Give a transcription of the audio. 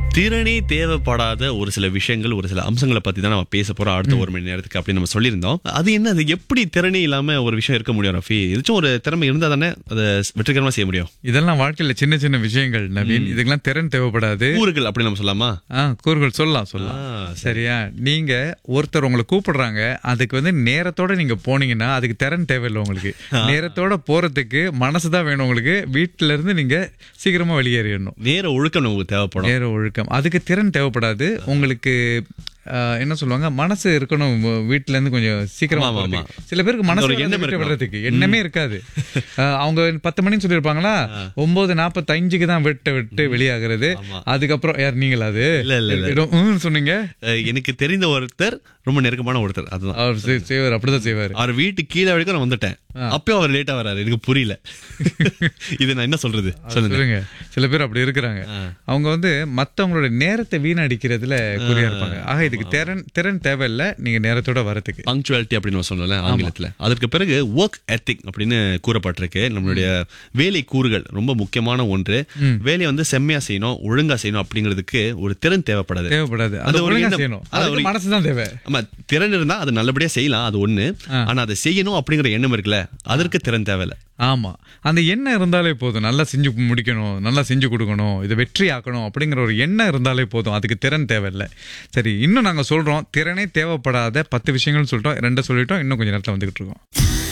திறனே தேவைப்படாத ஒரு சில விஷயங்கள் ஒரு சில அம்சங்களை பத்தி தான் நம்ம பேச போறோம் அடுத்த ஒரு மணி நேரத்துக்கு அப்படின்னு நம்ம சொல்லியிருந்தோம் அது என்ன அது எப்படி திறனே இல்லாம ஒரு விஷயம் இருக்க முடியும் ரஃபி எதாச்சும் ஒரு திறமை இருந்தா தானே அதை வெற்றிகரமா செய்ய முடியும் இதெல்லாம் வாழ்க்கையில சின்ன சின்ன விஷயங்கள் நவீன் இதுக்கெல்லாம் திறன் தேவைப்படாது ஊர்கள் அப்படி நம்ம சொல்லலாமா ஆ கூறுகள் சொல்லலாம் சொல்லலாம் ஆ, சரியா நீங்க ஒருத்தர் உங்களை கூப்பிடுறாங்க அதுக்கு வந்து நேரத்தோட நீங்க போனீங்கன்னா அதுக்கு திறன் தேவையில்லை உங்களுக்கு நேரத்தோட போறதுக்கு மனசுதான் வேணும் உங்களுக்கு வீட்டுல இருந்து நீங்க சீக்கிரமா வெளியேறிடணும் நேர ஒழுக்கம் நமக்கு தேவைப்படும் நேர ஒழுக்கம் அதுக்கு திறன் தேவைப்படாது உங்களுக்கு ஆ, என்ன சொல்லுவாங்க மனசு இருக்கணும் உ- வீட்டுல இருந்து கொஞ்சம் சீக்கிரமா ஆமா, ஆமா. போறதுக்கு. சில பேருக்கு மனசு ஒரு வராது எண்ணம் வீட்டை இருக்கணும். விடுறதுக்கு எண்ணமே இருக்காது ஆ, அவங்க பத்து மணின்னு சொல்லியிருப்பாங்களா ஒன்பது நாற்பத்தஞ்சுக்கு தான் விட்டு விட்டு வெளியாகிறது அதுக்கப்புறம் யார் நீங்களா அது இல்ல, இல்ல, இல்ல. ஏதோ, ம் சொன்னீங்க அஹ், எனக்கு தெரிந்த ஒருத்தர் ரொம்ப நெருக்கமான ஒருத்தர் அதுதான் அவர் செய்- செய்வார் அப்படிதான் செய்வார் அவர் வீட்டு கீழே வரைக்கும் நான் வந்துட்டேன் அப்பயும் அவர் லேட்டா வராரு எனக்கு புரியல இது நான் என்ன சொல்றது சொல்லுங்க சொல்லுங்க சில பேர் அப்படி இருக்கிறாங்க அவங்க வந்து மத்தவங்களோட நேரத்தை வீணடிக்கிறதுல குறியா இருப்பாங்க ஆக இதுக்கு திறன் திறன் தேவையில்ல நீங்க நேரத்தோட வரதுக்கு பங்க்சுவாலிட்டி அப்படின்னு நம்ம சொல்லல ஆங்கிலத்துல அதற்கு பிறகு ஒர்க் எத்திக் அப்படின்னு கூறப்பட்டிருக்கு நம்மளுடைய வேலை கூறுகள் ரொம்ப முக்கியமான ஒன்று வேலையை வந்து செம்மையா செய்யணும் ஒழுங்கா செய்யணும் அப்படிங்கிறதுக்கு ஒரு திறன் தேவைப்படாது தேவைப்படாது அது அது ஒரு ஒழுங்கா எண்ணம். செய்யணும் அது அதுக்கு ஒரு- மனசுதான் தேவை ஆமா திறன் இருந்தா அது நல்லபடியா செய்யலாம் அது ஒண்ணு ஆனா அதை செய்யணும் அப்படிங்கிற எண்ணம் இருக்குல்ல அதற்கு திறன் தேவையில்ல ஆமா அந்த எண்ணம் இருந்தாலே போதும் நல்லா செஞ்சு முடிக்கணும் நல்லா செஞ்சு கொடுக்கணும் இதை வெற்றி ஆக்கணும் அப்படிங்கிற ஒரு எண்ணம் இருந்தாலே போதும் அதுக்கு திறன் தேவையில்ல சரி இன்னும் நாங்க சொல்றோம் திறனே தேவைப்படாத பத்து விஷயங்கள்னு சொல்லிட்டோம் ரெண்டை சொல்லிட்டோம் இன்னும் கொஞ்சம் நேரத்துல வந்துகிட்டு இருக்கோம்